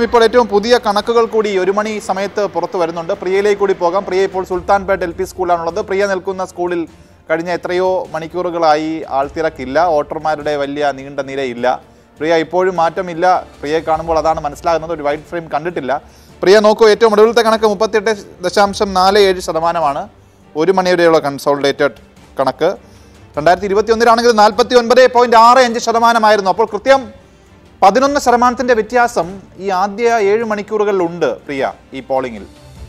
ഇപ്പോൾ ഏറ്റവും പുതിയ കണക്കുകൾ കൂടി ഒരു മണി സമയത്ത് പുറത്തു വരുന്നുണ്ട് പ്രിയയിലേക്ക് കൂടി പോകാം പ്രിയ ഇപ്പോൾ സുൽത്താൻപേട്ട് എൽ പി സ്കൂളാണുള്ളത് പ്രിയ നിൽക്കുന്ന സ്കൂളിൽ കഴിഞ്ഞ എത്രയോ മണിക്കൂറുകളായി ആൾത്തിരക്കില്ല വോട്ടർമാരുടെ വലിയ നീണ്ട നിരയില്ല പ്രിയ ഇപ്പോഴും മാറ്റമില്ല പ്രിയയെ കാണുമ്പോൾ അതാണ് മനസ്സിലാകുന്നത് ഒരു വൈറ്റ് ഫ്രെയിം കണ്ടിട്ടില്ല പ്രിയ നോക്കൂ ഏറ്റവും ഒടുവിലത്തെ കണക്ക് മുപ്പത്തിയെട്ട് ദശാംശം നാല് ഏഴ് ശതമാനമാണ് ഒരു മണിവരെയുള്ള കൺസോളിഡേറ്റഡ് കണക്ക് രണ്ടായിരത്തി ഇരുപത്തി ഒന്നിലാണെങ്കിൽ നാൽപ്പത്തി ഒൻപത് പോയിന്റ് ആറ് അഞ്ച് ശതമാനമായിരുന്നു അപ്പോൾ കൃത്യം പതിനൊന്ന് ശതമാനത്തിന്റെ വ്യത്യാസം ഈ ആദ്യ ഏഴ് മണിക്കൂറുകളിലുണ്ട് പ്രിയ ഈ പോളിംഗിൽ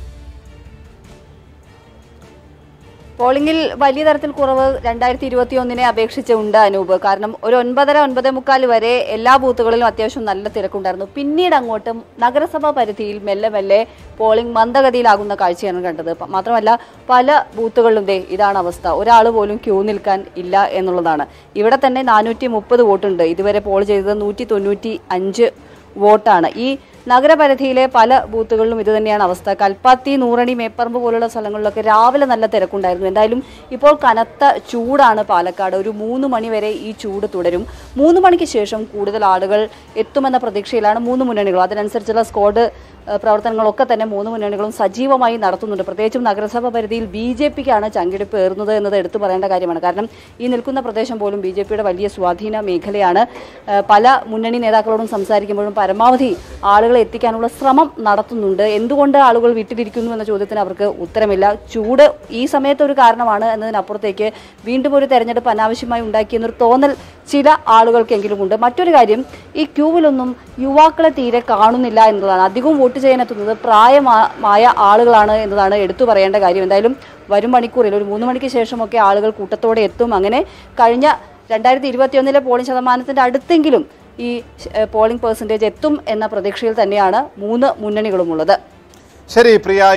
പോളിംഗിൽ വലിയ തരത്തിൽ കുറവ് രണ്ടായിരത്തി ഇരുപത്തി ഒന്നിനെ അപേക്ഷിച്ച് ഉണ്ട് അനൂപ് കാരണം ഒരു ഒൻപതര ഒൻപതേ മുക്കാൽ വരെ എല്ലാ ബൂത്തുകളിലും അത്യാവശ്യം നല്ല തിരക്കുണ്ടായിരുന്നു പിന്നീട് അങ്ങോട്ട് നഗരസഭാ പരിധിയിൽ മെല്ലെ മെല്ലെ പോളിംഗ് മന്ദഗതിയിലാകുന്ന കാഴ്ചയാണ് കണ്ടത് പ- മാത്രമല്ല പല ബൂത്തുകളിലും ദേ ഇതാണ് അവസ്ഥ ഒരാൾ പോലും ക്യൂ നിൽക്കാൻ ഇല്ല എന്നുള്ളതാണ് ഇവിടെ തന്നെ നാനൂറ്റി മുപ്പത് വോട്ടുണ്ട് ഇതുവരെ പോൾ ചെയ്തത് നൂറ്റി തൊണ്ണൂറ്റി അഞ്ച് വോട്ടാണ് ഈ നഗരപരിധിയിലെ പല ബൂത്തുകളിലും ഇത് തന്നെയാണ് അവസ്ഥ കൽപ്പാത്തി നൂറണി മേപ്പറമ്പ് പോലുള്ള സ്ഥലങ്ങളിലൊക്കെ രാവിലെ നല്ല തിരക്കുണ്ടായിരുന്നു എന്തായാലും ഇപ്പോൾ കനത്ത ചൂടാണ് പാലക്കാട് ഒരു മൂന്ന് മണി വരെ ഈ ചൂട് തുടരും മൂന്ന് മണിക്ക് ശേഷം കൂടുതൽ ആളുകൾ എത്തുമെന്ന പ്രതീക്ഷയിലാണ് മൂന്ന് മുന്നണികളും അതിനനുസരിച്ചുള്ള സ്ക്വാഡ് ഏഹ്, പ്രവർത്തനങ്ങളൊക്കെ തന്നെ മൂന്ന് മുന്നണികളും സജീവമായി നടത്തുന്നുണ്ട് പ്രത്യേകിച്ചും നഗരസഭ പരിധിയിൽ ബി ജെ പിക്കാണ് ചങ്കിടിപ്പ് ഏറുന്നത് എന്നത് എടുത്തു പറയേണ്ട കാര്യമാണ് കാരണം ഈ നിൽക്കുന്ന പ്രദേശം പോലും ബി ജെ പിയുടെ വലിയ സ്വാധീന മേഖലയാണ് ഏഹ്, പല മുന്നണി നേതാക്കളോടും സംസാരിക്കുമ്പോഴും പരമാവധി ആളുകളെ എത്തിക്കാനുള്ള ശ്രമം നടത്തുന്നുണ്ട് എന്തുകൊണ്ട് ആളുകൾ വീട്ടിലിരിക്കുന്നു എന്ന ചോദ്യത്തിന് അവർക്ക് ഉത്തരമില്ല ചൂട് ഈ സമയത്ത് ഒരു കാരണമാണ് എന്നതിനപ്പുറത്തേക്ക് വീണ്ടും ഒരു തെരഞ്ഞെടുപ്പ് അനാവശ്യമായി ഉണ്ടാക്കിയെന്നൊരു തോന്നൽ ചില ആളുകൾക്കെങ്കിലും ഉണ്ട് മറ്റൊരു കാര്യം ഈ ക്യൂവിലൊന്നും യുവാക്കളെ തീരെ കാണുന്നില്ല എന്നതാണ് അധികവും വോട്ട് ചെയ്യാനെത്തുന്നത് പ്രായമായ ആളുകളാണ് എന്നതാണ് എടുത്തു പറയേണ്ട കാര്യം എന്തായാലും വരും മണിക്കൂറിൽ ഒരു മൂന്ന് മണിക്ക് ശേഷമൊക്കെ ആളുകൾ കൂട്ടത്തോടെ എത്തും അങ്ങനെ കഴിഞ്ഞ രണ്ടായിരത്തി ഇരുപത്തിയൊന്നിലെ പോളിംഗ് ശതമാനത്തിന്റെ അടുത്തെങ്കിലും ഈ ഏഹ്, പോളിംഗ് പെർസെൻറ്റേജ് എത്തും എന്ന പ്രതീക്ഷയിൽ തന്നെയാണ് മൂന്ന് മുന്നണികളുമുള്ളത് ശരി പ്രിയ